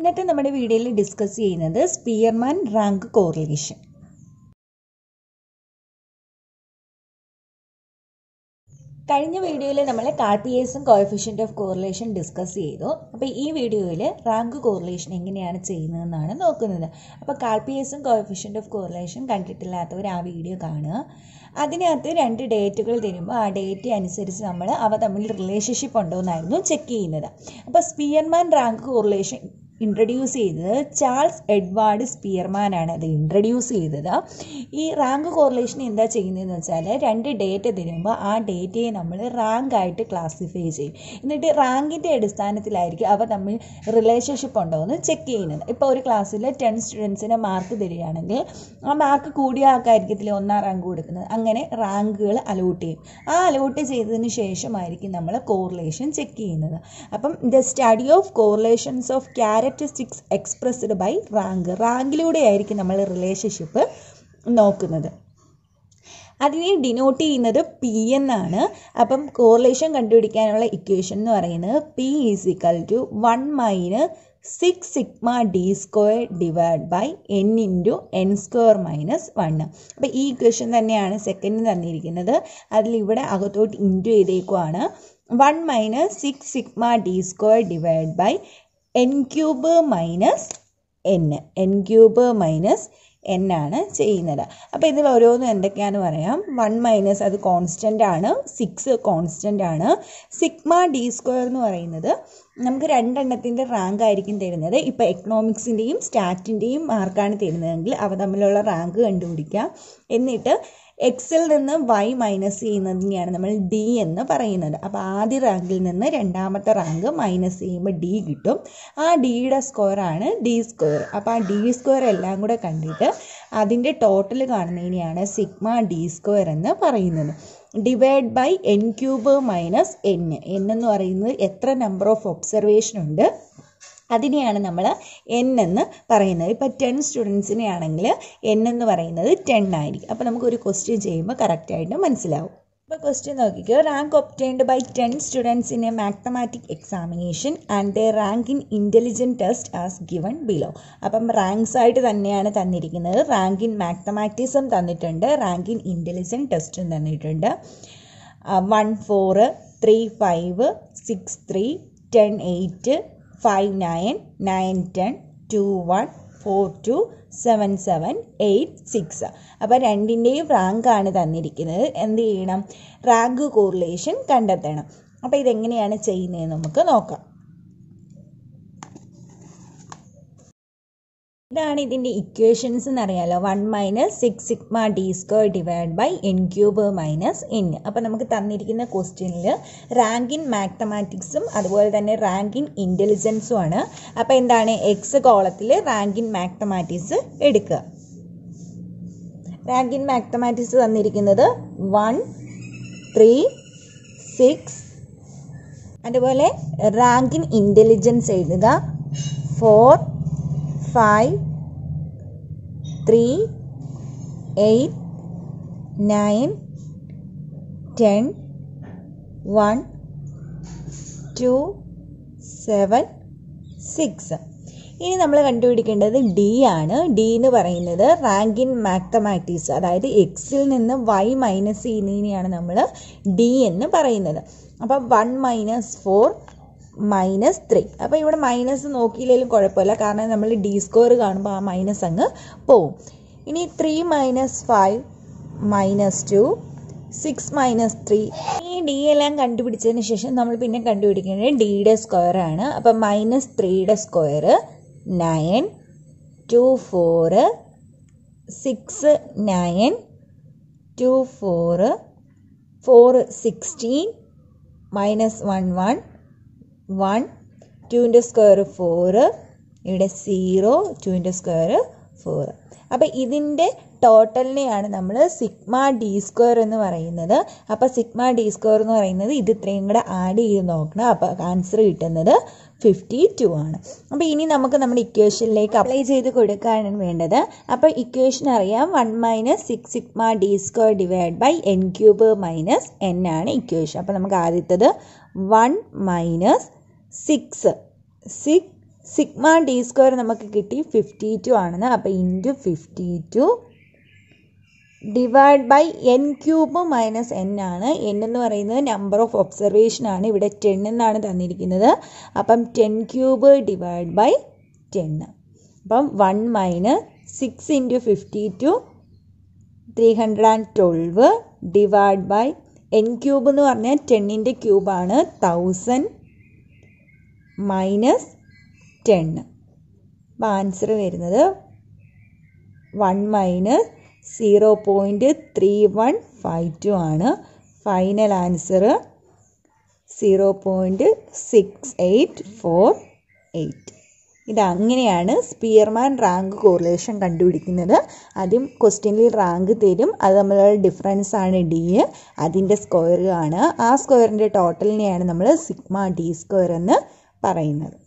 ഇന്നത്തെ നമ്മുടെ വീഡിയോയിൽ ഡിസ്കസ് ചെയ്യുന്നത് സ്പിയർമാൻ റാങ്ക് കോറിലേഷൻ കഴിഞ്ഞ വീഡിയോയിൽ നമ്മൾ കാർപിയേഴ്സും കോയഫിഷ്യൻ്റ് ഓഫ് കോറിലേഷൻ ഡിസ്കസ് ചെയ്തു അപ്പോൾ ഈ വീഡിയോയിൽ റാങ്ക് കോറിലേഷൻ എങ്ങനെയാണ് ചെയ്യുന്നതെന്നാണ് നോക്കുന്നത് അപ്പോൾ കാർപിയേഴ്സും കോയഫിഷ്യൻ്റ് ഓഫ് കോറിലേഷൻ കണ്ടിട്ടില്ലാത്തവർ ആ വീഡിയോ കാണുക അതിനകത്ത് രണ്ട് ഡേറ്റുകൾ തരുമ്പോൾ ആ ഡേറ്റ് അനുസരിച്ച് നമ്മൾ അവ തമ്മിൽ റിലേഷൻഷിപ്പ് ഉണ്ടോ എന്നായിരുന്നു ചെക്ക് ചെയ്യുന്നത് അപ്പോൾ സ്പിയർമാൻ റാങ്ക് കോറിലേഷൻ ഇൻട്രൊഡ്യൂസ് ചെയ്തത് ചാൾസ് എഡ്വാർഡ് സ്പിയർമാൻ ആണ് അത് ഇൻട്രൊഡ്യൂസ് ചെയ്തത് ഈ റാങ്ക് കോറിലേഷൻ എന്താ ചെയ്യുന്നതെന്ന് വെച്ചാൽ രണ്ട് ഡേറ്റ് തരുമ്പോൾ ആ ഡേറ്റയെ നമ്മൾ റാങ്ക് ആയിട്ട് ക്ലാസിഫൈ ചെയ്യും എന്നിട്ട് റാങ്കിൻ്റെ അടിസ്ഥാനത്തിലായിരിക്കും അവ തമ്മിൽ റിലേഷൻഷിപ്പ് ഉണ്ടോ എന്ന് ചെക്ക് ചെയ്യുന്നത് ഇപ്പോൾ ഒരു ക്ലാസ്സിൽ ടെൻ സ്റ്റുഡൻസിന് മാർക്ക് തരികയാണെങ്കിൽ ആ മാർക്ക് കൂടിയ ആൾക്കായിരിക്കത്തില്ല ഒന്നാം റാങ്ക് കൊടുക്കുന്നത് അങ്ങനെ റാങ്കുകൾ അലോട്ട് ചെയ്യും ആ അലോട്ട് ചെയ്തതിന് ശേഷമായിരിക്കും നമ്മൾ കോറിലേഷൻ ചെക്ക് ചെയ്യുന്നത് അപ്പം the study of correlations of characteristics expressed by rank റാങ്കിലൂടെ ആയിരിക്കും നമ്മൾ റിലേഷൻഷിപ്പ് നോക്കുന്നത് അതിനെ ഡിനോട്ട് ചെയ്യുന്നത് പി എന്നാണ് അപ്പം കോറിലേഷൻ കണ്ടുപിടിക്കാനുള്ള ഇക്വേഷൻ എന്ന് പറയുന്നത് P is equal to one minus six sigma D square divide by N into N square minus one അപ്പോൾ ഈ ഇക്വേഷൻ തന്നെയാണ് സെക്കൻഡ് തന്നിരിക്കുന്നത് അതിലിവിടെ അകത്തോട്ട് ഇൻറ്റു ചെയ്തേക്കുവാണ് one minus six sigma D square divide by N cube minus N N cube minus N ആണ് ചെയ്യുന്നത് അപ്പോൾ ഇതിൽ ഓരോന്നും എന്തൊക്കെയാണെന്ന് പറയാം വൺ മൈനസ് അത് കോൺസ്റ്റൻ്റ് ആണ് സിക്സ് കോൺസ്റ്റൻ്റ് ആണ് സിഗ്മ ഡി സ്ക്വയർ എന്ന് പറയുന്നത് നമുക്ക് രണ്ടെണ്ണത്തിൻ്റെ റാങ്ക് ആയിരിക്കും തരുന്നത് ഇപ്പോൾ എക്കണോമിക്സിൻ്റെയും സ്റ്റാറ്റിൻ്റെയും മാർക്കാണ് തരുന്നതെങ്കിൽ അവ തമ്മിലുള്ള റാങ്ക് കണ്ടുപിടിക്കാം എന്നിട്ട് എക്സിൽ നിന്ന് വൈ മൈനസ് ചെയ്യുന്നതിനെയാണ് നമ്മൾ ഡി എന്ന് പറയുന്നത് അപ്പോൾ ആദ്യ റാങ്കിൽ നിന്ന് രണ്ടാമത്തെ റാങ്ക് മൈനസ് ചെയ്യുമ്പോൾ ഡി കിട്ടും ആ ഡിയുടെ സ്ക്വയറാണ് ഡി സ്ക്വയർ അപ്പോൾ ആ ഡി സ്ക്വയർ എല്ലാം കൂടെ കണ്ടിട്ട് അതിൻ്റെ ടോട്ടൽ കാണുന്നതിനെയാണ് സിഗ്മ ഡി സ്ക്വയർ എന്ന് പറയുന്നത് divide by N cube minus N N എന്ന് പറയുന്നത് എത്ര നമ്പർ ഓഫ് ഒബ്സർവേഷൻ ഉണ്ട് അതിനെയാണ് നമ്മൾ എൻ എന്ന് പറയുന്നത് ഇപ്പോൾ ടെൻ സ്റ്റുഡൻസിനെ ആണെങ്കിൽ എൻ എന്ന് പറയുന്നത് ടെൻ ആയിരിക്കും അപ്പോൾ നമുക്കൊരു ക്വസ്റ്റ്യൻ ചെയ്യുമ്പോൾ കറക്റ്റായിട്ട് മനസ്സിലാവും ഇപ്പോൾ ക്വസ്റ്റ്യൻ നോക്കിക്കോ rank obtained by ten students in a mathematic examination and the rank in intelligent test as given below അപ്പം റാങ്ക്സ് ആയിട്ട് തന്നെയാണ് തന്നിരിക്കുന്നത് റാങ്ക് ഇൻ മാത്തമാറ്റിക്സും തന്നിട്ടുണ്ട് റാങ്ക് ഇൻ ഇൻ്റലിജൻറ്റ് ടെസ്റ്റും തന്നിട്ടുണ്ട് one four three five six three ten eight five nine nine ten two one four two seven seven eight six അപ്പോൾ രണ്ടിൻ്റെയും റാങ്കാണ് തന്നിരിക്കുന്നത് എന്ത് ചെയ്യണം റാങ്ക് കോറിലേഷൻ കണ്ടെത്തണം അപ്പോൾ ഇതെങ്ങനെയാണ് ചെയ്യുന്നതെന്ന് നമുക്ക് നോക്കാം ഇതാണ് ഇതിൻ്റെ ഇക്വേഷൻസ് എന്നറിയാലോ one minus six sigma D square divide by N cube minus N അപ്പോൾ നമുക്ക് തന്നിരിക്കുന്ന ക്വസ്റ്റ്യനിൽ റാങ്ക് ഇൻ മാത്തമാറ്റിക്സും അതുപോലെ തന്നെ റാങ്ക് ഇൻ ഇൻ്റലിജൻസും ആണ് അപ്പോൾ എന്താണ് എക്സ് കോളത്തിൽ റാങ്ക് ഇൻ മാത്തമാറ്റിക്സ് എടുക്കുക റാങ്ക് ഇൻ മാത്തമാറ്റിക്സ് തന്നിരിക്കുന്നത് വൺ ത്രീ സിക്സ് അതുപോലെ റാങ്ക് ഇൻ ഇൻ്റലിജൻസ് എഴുതുക four five three eight nine ten one two seven six ഇനി നമ്മൾ കണ്ടുപിടിക്കേണ്ടത് ഡി ആണ് ഡി എന്ന് പറയുന്നത് റാങ്ക് ഇൻ മാത്തമാറ്റിക്സ് അതായത് എക്സിൽ നിന്ന് വൈ മൈനസ് ചെയ്യുന്നതിനെയാണ് നമ്മൾ ഡി എന്ന് പറയുന്നത് അപ്പം one minus four minus three അപ്പോൾ ഇവിടെ മൈനസ് നോക്കിയില്ലെങ്കിലും കുഴപ്പമില്ല കാരണം നമ്മൾ ഡി സ്കോർ കാണുമ്പോൾ ആ മൈനസ് അങ്ങ് പോവും ഇനി three minus five minus two six minus three ഈ ഡി എല്ലാം കണ്ടുപിടിച്ചതിന് ശേഷം നമ്മൾ പിന്നെ കണ്ടുപിടിക്കേണ്ടത് ഡിയുടെ സ്ക്വയർ ആണ് അപ്പം മൈനസ് ത്രീയുടെ square nine two four six nine two four four sixteen minus one one one ടുവിൻ്റെ സ്ക്വയർ ഫോറ് ഇവിടെ സീറോ ടുവിൻ്റെ സ്ക്വയർ ഫോറ് അപ്പോൾ ഇതിൻ്റെ ടോട്ടലിനെയാണ് നമ്മൾ സിഗ്മ ഡി സ്ക്വയർ എന്ന് പറയുന്നത് അപ്പോൾ സിഗ്മ ഡി സ്ക്വയർ എന്ന് പറയുന്നത് ഇത് ഇത്രയും കൂടെ ആഡ് ചെയ്ത് നോക്കണം അപ്പോൾ ആൻസർ കിട്ടുന്നത് ഫിഫ്റ്റി ടു ആണ് അപ്പോൾ ഇനി നമുക്ക് നമ്മുടെ ഇക്വേഷനിലേക്ക് അപ്ലൈ ചെയ്ത് കൊടുക്കുകയാണ് വേണ്ടത് അപ്പോൾ ഇക്വേഷൻ അറിയാം one minus six sigma D square divide by N cube minus N ആണ് ഇക്വേഷൻ അപ്പോൾ നമുക്ക് ആദ്യത്തത് one minus six six sigma D square നമുക്ക് കിട്ടി ഫിഫ്റ്റി ടു ആണെന്ന് അപ്പോൾ into fifty two divide by N cube minus N ആണ് N എന്ന് പറയുന്നത് നമ്പർ ഓഫ് ഒബ്സർവേഷൻ ആണ് ഇവിടെ ടെൻ എന്നാണ് തന്നിരിക്കുന്നത് അപ്പം ten cube divide by ten അപ്പം one minus six into fifty two three hundred and twelve divide by N cube എന്ന് പറഞ്ഞാൽ ടെന്നിൻ്റെ ക്യൂബാണ് തൗസൻഡ് മൈനസ് ടെൻ അപ്പോൾ ആൻസർ വരുന്നത് one minus zero point three one five two ആണ് final answer zero point six eight four eight ഇതങ്ങനെയാണ് Spearman rank correlation കണ്ടുപിടിക്കുന്നത് ആദ്യം ക്വസ്റ്റ്യനിൽ റാങ്ക് തരും അത് തമ്മിലുള്ള ഡിഫറൻസ് ആണ് ഡി അതിൻ്റെ സ്ക്വയർ ആണ് ആ സ്ക്വയറിൻ്റെ ടോട്ടലിനെയാണ് നമ്മൾ സിഗ്മ ഡി സ്ക്വയർ എന്ന് പറയുന്നത്